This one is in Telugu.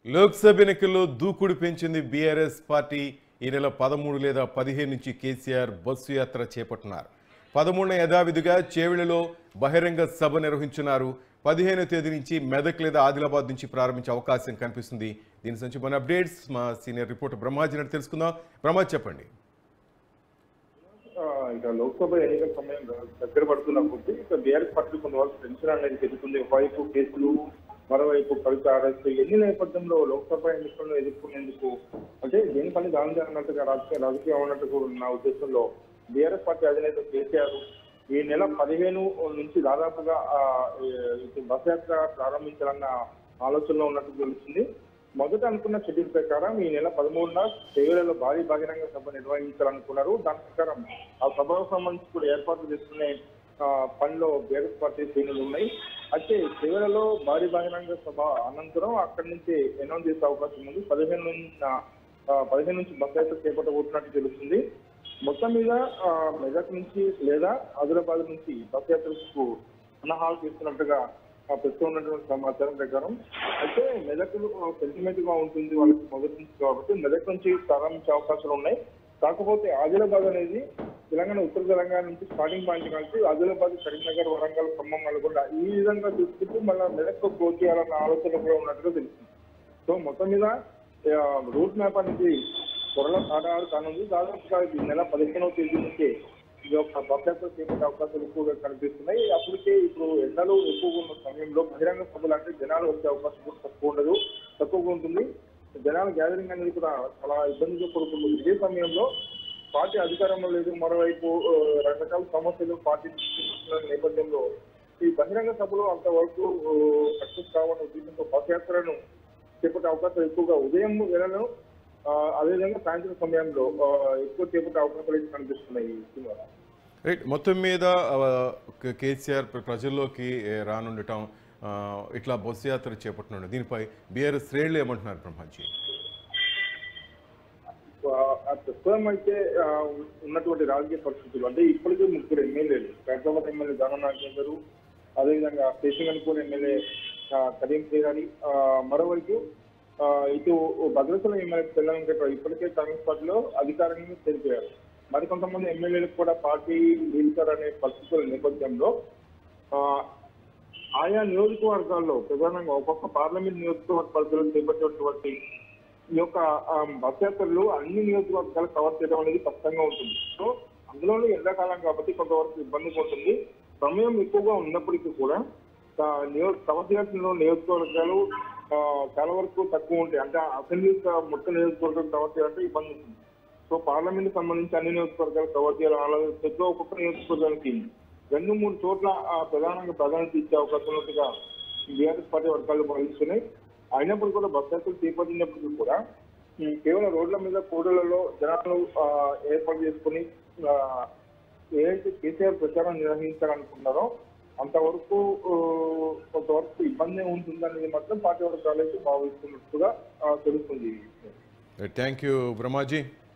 లోక్సభ ఎన్నికల్లో దూకుడు పెంచింది బీఆర్ఎస్ పార్టీ ఈ నెల పదమూడు లేదా పదిహేను నుంచి కేసీఆర్ బస్సు యాత్ర చేపట్టినారు పదమూడున యథావిధిగా చేవెళ్లలో బహిరంగ సభ నిర్వహించున్నారు పదిహేనో తేదీ నుంచి మెదక్ లేదా ఆదిలాబాద్ నుంచి ప్రారంభించే అవకాశం కనిపిస్తుంది దీని నుంచి మన అప్డేట్స్ మా సీనియర్ రిపోర్టర్ బ్రహ్మాజీ నాయుడు తెలుసుకుందాం బ్రహ్మాజ్ చెప్పండి ఆ, ఇక లోక్సభ ఎన్నికల సమయం దగ్గర పడుతున్న కొద్దీ ఇక బీఆర్ఎస్ పార్టీ కొంతవరకు టెన్షన్ అనేది పెరుగుతుంది ఒకవైపు కేసులు మరోవైపు కవిత అరెస్ట్ ఎన్ని నేపథ్యంలో లోక్సభ ఎన్నికలను ఎదుర్కొనేందుకు అంటే దేని పని దాని అన్నట్టుగా రాజకీయ రాజకీయం అన్నట్టుగా నా ఉద్దేశంలో బీఆర్ఎస్ పార్టీ అధినేత కేసీఆర్ ఈ నెల పదిహేను నుంచి దాదాపుగా ఆ, ఈ- ఈ బస్ యాత్ర ప్రారంభించాలన్న ఆలోచనలో ఉన్నట్టు తెలుస్తుంది మొదట అనుకున్న షెడ్యూల్ ప్రకారం ఈ నెల పదమూడున సేవలలో భారీ బహిరంగ సభ నిర్వహించాలనుకున్నారు దాని ప్రకారం ఆ సభకు సంబంధించి కూడా ఏర్పాట్లు చేసుకునే ఆ, పనిలో బీఆర్ఎస్ పార్టీ శ్రేణులు ఉన్నాయి అయితే సేవలలో భారీ బహిరంగ సభ అనంతరం అక్కడి నుంచి అనౌన్స్ చేసే అవకాశం ఉంది పదిహేను నుంచి ఆ, పదిహేను నుంచి బస్ యాత్ర చేపట్టబోతున్నట్టు తెలుస్తుంది మొత్తం మీద ఆ, మెదక్ నుంచి లేదా ఆదిలాబాద్ నుంచి బస్ యాత్రకు సన్నాహాలు చేస్తున్నట్టుగా ఆ, ప్రస్తుతం ఉన్నటువంటి సమాచారం ప్రకారం అయితే మెదక్ సెంటిమెంట్ గా ఉంటుంది వాళ్ళకి మొదటి నుంచి కాబట్టి మెదక్ నుంచి ప్రారంభించే అవకాశాలు ఉన్నాయి కాకపోతే ఆదిలాబాద్ అనేది తెలంగాణ ఉత్తర తెలంగాణ నుంచి స్టార్టింగ్ పాయింట్ కలిసి ఆదిలాబాద్ కరీంనగర్ వరంగల్ ఖమ్మం నల్గొండ ఈ విధంగా చూసుకుంటూ మళ్ళీ మెదక్ క్లోజ్ చేయాలన్న ఆలోచన కూడా ఉన్నట్టుగా తెలుస్తుంది సో మొత్తం మీద ఆ, రూట్ మ్యాప్ అనేది త్వరలో ఆడారు కానుంది దాదాపుగా ఈ నెల పదిహేనవ తేదీ నుంచి ఈ యొక్క భద్రత చేపట్టే అవకాశాలు ఎక్కువగా కనిపిస్తున్నాయి అప్పటికే ఇప్పుడు ఎండలు ఎక్కువగా ఉన్న సమయంలో బహిరంగ సభలు అంటే జనాలు వచ్చే అవకాశం కూడా తక్కువ ఉండదు తక్కువగా ఉంటుంది జనాల గ్యాదరింగ్ అనేది కూడా చాలా ఇబ్బందిగా పడుతుంది ఇదే సమయంలో పార్టీ అధికారంలో లేదు మరోవైపు ఆ, రకరకాల సమస్యలు పార్టీ తీసుకుంటున్న నేపథ్యంలో ఈ బహిరంగ సభలో అంతవరకు సక్సెస్ కావాలనే ఉద్దేశంతో బస్ యాత్రను చేపట్టే అవకాశాలు ఎక్కువగా ఉదయం వేళలో ఆ, అదేవిధంగా సాయంత్రం సమయంలో ఆ, ఎక్కువ చేపట్టే అవకాశాలు అయితే కనిపిస్తున్నాయి ఈ సినిమాలో రైట్ మొత్తం మీద ఆ, కే- కేసీఆర్ ప్ర- ప్రజల్లోకి ఏ, రానుండటం ఆ, ఇట్లా బస్సు యాత్ర చేపట్టనుండడం దీనిపై బీఆర్ఎస్ శ్రేణులు ఏమంటున్నారు బ్రహ్మాజీ ఆ ప్రస్తుతం అయితే ఆ, ఉన్నటువంటి రాజకీయ పరిస్థితులు అంటే ఇప్పటికే ముగ్గురు ఎమ్మెల్యేలు హైదరాబాద్ ఎమ్మెల్యే దానం నాగేందరు అదేవిధంగా శేషంగన్పూర్ ఎమ్మెల్యే ఆ, కరీం శ్రీహారి ఆ, మరోవైపు ఆ, ఇటు భద్రాచలం ఎమ్మెల్యే తెలంగాణ ఇప్పటికే కాంగ్రెస్ పార్టీలో అధికారంగా తెలిపారు మరికొంతమంది ఎమ్మెల్యేలకు కూడా పార్టీ నిలుస్తారనే పరిస్థితుల నేపథ్యంలో ఆ, ఆయా నియోజకవర్గాల్లో ప్రధానంగా ఒక్కొక్క పార్లమెంట్ నియోజకవర్గ పరిధిలో చేపట్టేటువంటి ఈ యొక్క ఆ, బస్ యాత్రలు అన్ని నియోజకవర్గాలు కవర్ చేయడం అనేది కష్టంగా ఉంటుంది సో అందులోనూ ఎండాకాలం కాబట్టి కొంతవరకు ఇబ్బందిగా ఉంటుంది సమయం ఎక్కువగా ఉన్నప్పటికీ కూడా ఆ, నియో కవర్ చేయాల్సిన నియోజకవర్గాలు ఆ, చాలా వరకు తక్కువ ఉంటాయి అంటే అసెంబ్లీ మొత్తం నియోజకవర్గాలు కవర్ చేయాలంటే ఇబ్బంది ఉంటుంది సో పార్లమెంట్ సంబంధించి అన్ని నియోజకవర్గాలు కవర్ చేయాలని ఆలోచిస్తూ ఒక్కొక్క నియోజకవర్గానికి రెండు మూడు చోట్ల ఆ, ప్రధానంగా ప్రాధాన్యత ఇచ్చే అవకాశం ఉన్నట్టుగా బీఆర్ఎస్ పార్టీ వర్గాలు భావిస్తున్నాయి అయినప్పుడు కూడా బస్ యాత్రలు చేపట్టినప్పటికీ కూడా ఈ కేవలం రోడ్ల మీద కూడలలో జనాలు ఆ, ఏర్పాటు చేసుకుని ఆ, ఏదైతే కేసీఆర్ ప్రచారం నిర్వహించాలనుకున్నారో అంతవరకు ఆ, కొంతవరకు ఇబ్బంది ఉంటుందనేది మాత్రం పార్టీ వర్గాలు అయితే భావిస్తున్నట్టుగా ఆ, తెలుస్తుంది థ్యాంక్ యూ బ్రహ్మాజీ